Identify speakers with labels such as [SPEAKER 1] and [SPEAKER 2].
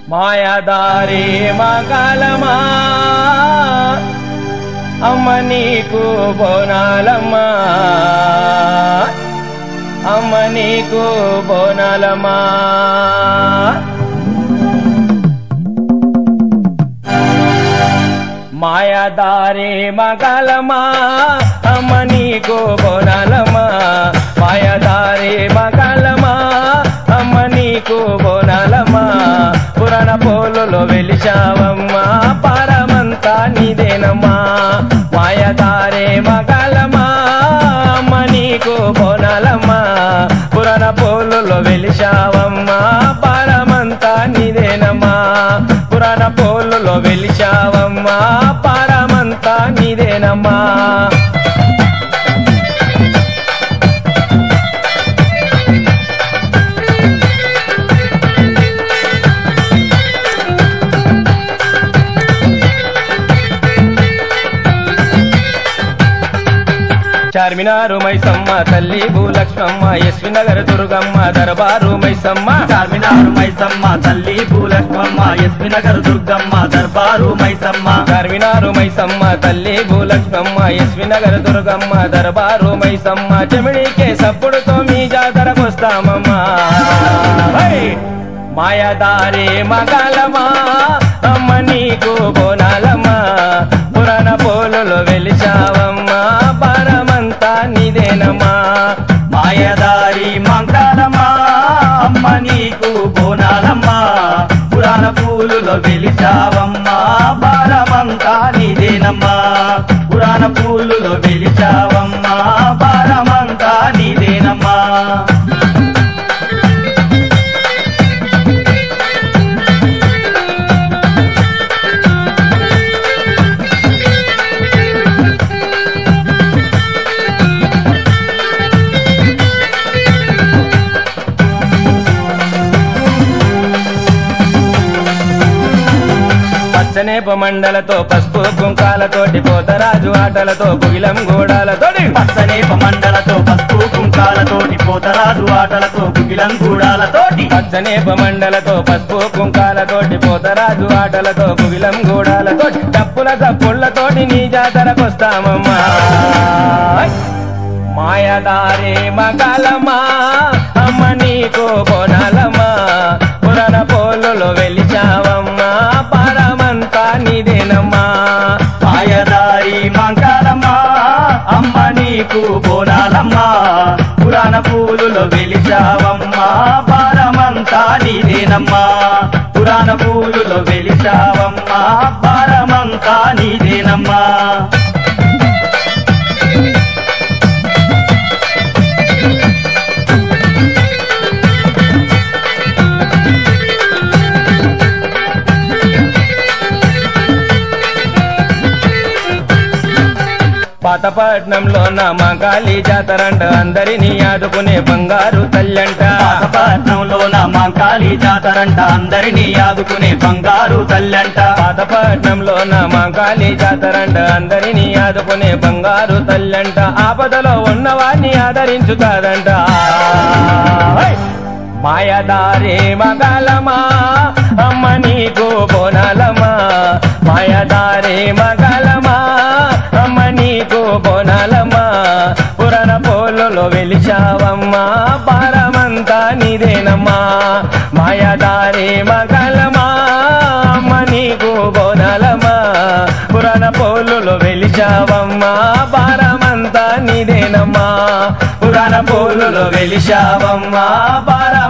[SPEAKER 1] మాయదారి మగలమా అమ్మ నీకు బోనాలమ్మా అమ్మ నీకు బోనాలమ్మా మాయదారి మగలమా అమ్మ నీకు బోనాలమ్మా మాయదారి మగలమా అమ్మ నీకు బోనాలమ్మా పురాణ పోలులో వెలిచావమ్మా పరమంతా నీదేనమ్మా మాయదారి మగలమా అమ్మ నీకు బోనాలమ్మా పురాణ పోలులో వెలిచావమ్మా పరమంతా నీదేనమ్మా పురాణ పోలులో వెలిచావమ్మా పరమంతా నీదేనమ్మా చార్మినారు మైసమ్మ తల్లి భూలక్ష్మమ్మ ఎస్వి నగర్ దుర్గమ్మ దర్బారు మైసమ్మ
[SPEAKER 2] చార్మినారు మైసమ్మ తల్లి భూలక్ష్మమ్మ ఎస్వి నగర్ దుర్గమ్మ దర్బారు మైసమ్మ
[SPEAKER 1] చార్మినారు మైసమ్మ తల్లి భూలక్ష్మమ్మ ఎస్వి నగర్ దుర్గమ్మ దర్బారు మైసమ్మ చెమిడికే సప్పుడుతో మీ జాతరకొస్తామమ్మా హై! మాయదారి మగలమా అమ్మ నీకు బోనాలమ్మా పురాణ పోలులో వెలిచావమ్మా పరమంతా నీదేనమ్మా
[SPEAKER 2] మాయదారి మంగళమా అమ్మ నీకు బోనాలమ్మ పురాణ పూలులో వెలిచావమ్మా భారమంతా నీదేనమ్మా పురాణ పూలులో వెలిచావమ్మా భారమంతా నీదేనమ్మా
[SPEAKER 1] పచ్చనేప మండలతో పసుపు కుంకాలతోటి పోతరాజు ఆటలతో గుగిలం గోడాలతోటి
[SPEAKER 2] పచ్చనేప మండలతో పసుపు కుంకాలతోటి పోతరాజు ఆటలతో గుగిలం గూడాలతోటి
[SPEAKER 1] పచ్చనేప మండలతో పసుపు కుంకాలతోటి పోతరాజు ఆటలతో గుగిలం గోడాలతోటి తప్పుల తప్పుళ్లతోటి నీ జాతరకొస్తామమ్మా మాయదారి మగలమా అమ్మ నీకు బోనాలమ్మా పురాణ పోలులో వెలిచావమ్మా పరమంతా నీదేనమ్మా
[SPEAKER 2] మాయదారి మంగళమ్మా అమ్మ నీకు బోనాలమ్మా పురాణ పూలులో వెలిచావమ్మా భారమంతా నీదేనమ్మా పురాణ పూలులో వెలిచావమ్మా భారమంతా నీదేనమ్మా
[SPEAKER 1] పాతపట్నంలో నా మంగాళి జాతరంట అందరినీ ఆదుకునే బంగారు తల్లంట
[SPEAKER 2] పాతపట్నంలో నా మంకాళి జాతరంట అందరినీ ఆదుకునే బంగారు తల్లంట
[SPEAKER 1] పాతపట్నంలో నా మంగాళి జాతరంట అందరినీ ఆదుకునే బంగారు తల్లంట ఆపదలో ఉన్నవాడిని ఆదరించుతాదంట హై! మాయదారి మగలమా అమ్మ నీకు బోనాలమ్మా మాయదారి మగలమా అమ్మ నీకు బోనాలమ్మా పురాణ పోలులో వెలిచావమ్మా పరమంతా నీదేనమ్మా మాయదారి మగలమా అమ్మ నీకు బోనాలమ్మా పురాణ పోలులో వెలిచావమ్మా పరమంతా నీదేనమ్మా పురాణ పోలులో వెలిచావమ్మా పరమ